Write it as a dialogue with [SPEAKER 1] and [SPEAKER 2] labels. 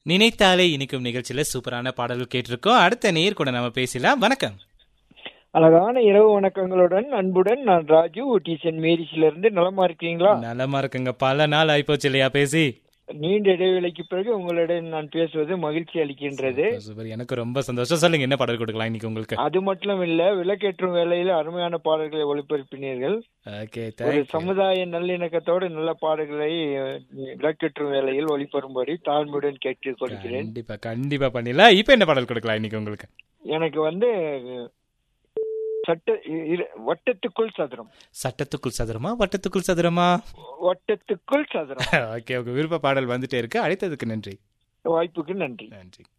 [SPEAKER 1] நினைத்தாலே இனிக்கும் நிகழ்ச்சியில சூப்பரான பாடல்கள் கேட்டிருக்கோம் அடுத்த நேர் கூட நம்ம பேசலாம் வணக்கம்
[SPEAKER 2] அழகான இரவு வணக்கங்களுடன் அன்புடன் நான் ராஜு ஊட்டி சென்ட் மேரிஸ்ல இருந்து நலமா இருக்கீங்களா
[SPEAKER 1] நலமா இருக்குங்க பல நாள் ஆயிப்போச்சு இல்லையா பேசி
[SPEAKER 2] நீண்ட இடைவேளைக்கு பிறகு உங்களிடம் நான் பேசுவது மகிழ்ச்சி அளிக்கின்றது
[SPEAKER 1] சூப்பர் எனக்கு ரொம்ப சந்தோஷம் சொல்லுங்க என்ன பாடல் கொடுக்கலாம் இன்னைக்கு உங்களுக்கு
[SPEAKER 2] அது மட்டும் இல்ல விளக்கேற்றும் வேளையில அருமையான பாடல்களை ஒளிபரப்பினீர்கள்
[SPEAKER 1] ஓகே
[SPEAKER 2] ஒரு சமுதாய நல்லிணக்கத்தோடு நல்ல பாடல்களை அஹ், விளக்கேற்றும் வேளையில் ஒளிபரப்பும்படி தாழ்மையுடன் கேட்டுக் கொள்கிறேன்
[SPEAKER 1] கண்டிப்பா கண்டிப்பா பண்ணிடலாம் இப்ப என்ன பாடல் கொடுக்கலாம் இன்னைக்கு உங்களுக்கு
[SPEAKER 2] எனக்கு வந்து அஹ், சட்ட இரு- வட்டத்துக்குள் சதுரம்
[SPEAKER 1] சட்டத்துக்குள் சதுரமா வட்டத்துக்குள் சதுரமா
[SPEAKER 2] வட்டத்துக்குள் சதுரம்
[SPEAKER 1] ஓகே உங்க விருப்ப பாடல் வந்துட்டே இருக்கு அழைத்ததுக்கு நன்றி
[SPEAKER 2] வாய்ப்புக்கு நன்றி
[SPEAKER 1] நன்றி